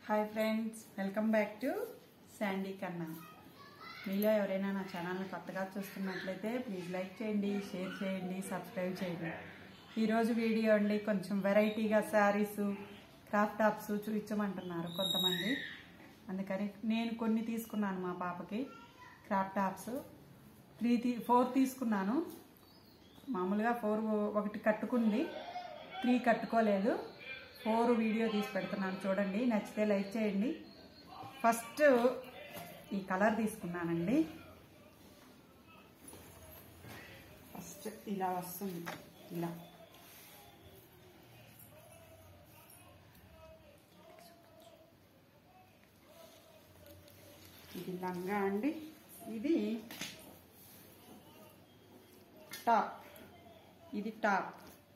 hi friends welcome back to Sandy Kanna మీలో ఎవరైనా నా ఛానల్ని కొత్తగా చూస్తున్నట్లయితే ప్లీజ్ లైక్ చేయండి షేర్ చేయండి సబ్స్క్రైబ్ చేయండి ఈరోజు వీడియో అండి కొంచెం వెరైటీగా శారీస్ క్రాఫ్ట్ టాప్స్ చూపించమంటున్నారు కొంతమంది అందుకని నేను కొన్ని తీసుకున్నాను మా పాపకి క్రాఫ్ట్ టాప్స్ త్రీ తీ ఫోర్ తీసుకున్నాను మామూలుగా ఫోర్ ఒకటి కట్టుకుంది త్రీ కట్టుకోలేదు ఫోర్ వీడియో తీసి పెడుతున్నాను చూడండి నచ్చితే లైక్ చేయండి ఫస్ట్ ఈ కలర్ తీసుకున్నానండి ఫస్ట్ ఇలా వస్తుంది ఇలా ఇది లంగా అండి ఇది టాప్ ఇది టాప్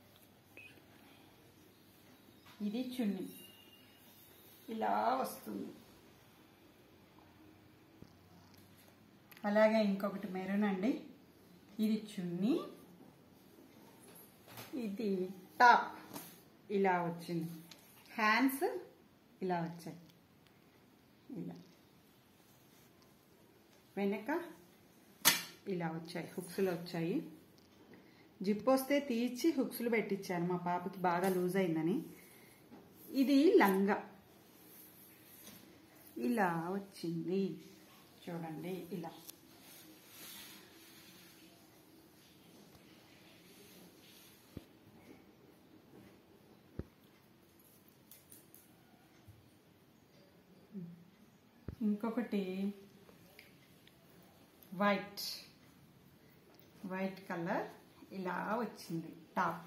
ఇది చున్నీ ఇలా వస్తుంది అలాగే ఇంకొకటి మెరూన్ అండి ఇది చున్నీ ఇది టాప్ ఇలా వచ్చింది హ్యాండ్స్ ఇలా వచ్చాయి ఇలా వెనక ఇలా వచ్చాయి హుక్స్లు వచ్చాయి జిప్ వస్తే తీర్చి హుక్స్లు పెట్టించాను మా పాపకి బాగా లూజ్ అయిందని ఇది లంగా ఇలా వచ్చింది చూడండి ఇలా ఇంకొకటి వైట్ వైట్ కలర్ ఇలా వచ్చింది top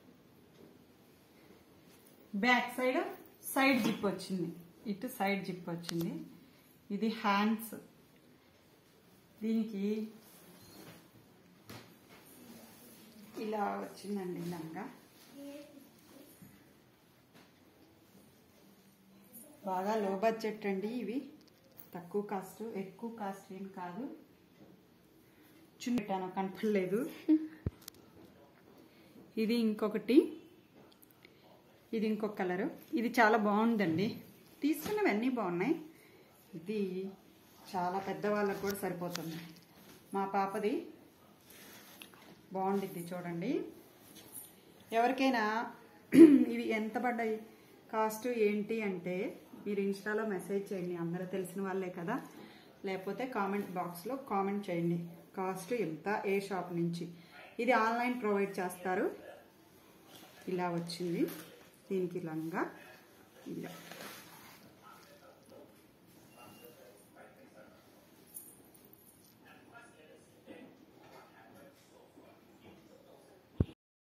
back side side zip వచ్చింది ఇటు సైడ్ జిప్ వచ్చింది ఇది హ్యాండ్స్ దీనికి ఇలా వచ్చిందండి లంగా బాగా లో బడ్జెట్ అండి ఇవి తక్కువ కాస్ట్ ఎక్కువ కాస్ట్ ఏం కాదు చున్నీ పెట్టాను కనపడలేదు ఇది ఇంకొకటి ఇది ఇంకొక కలరు ఇది చాలా బాగుందండి తీసుకున్నవన్నీ బాగున్నాయి ఇది చాలా పెద్దవాళ్ళకు కూడా సరిపోతుంది మా పాపది బాగుండిద్ది చూడండి ఎవరికైనా ఇవి ఎంత పడ్డాయి కాస్ట్ ఏంటి అంటే మీరు ఇన్స్టాలో మెసేజ్ చేయండి అందరూ తెలిసిన వాళ్ళే కదా లేకపోతే కామెంట్ బాక్స్లో కామెంట్ చేయండి కాస్ట్ ఎంత ఏ షాప్ నుంచి ఇది ఆన్లైన్ ప్రొవైడ్ చేస్తారు ఇలా వచ్చింది దీనికి లంగా ఇలా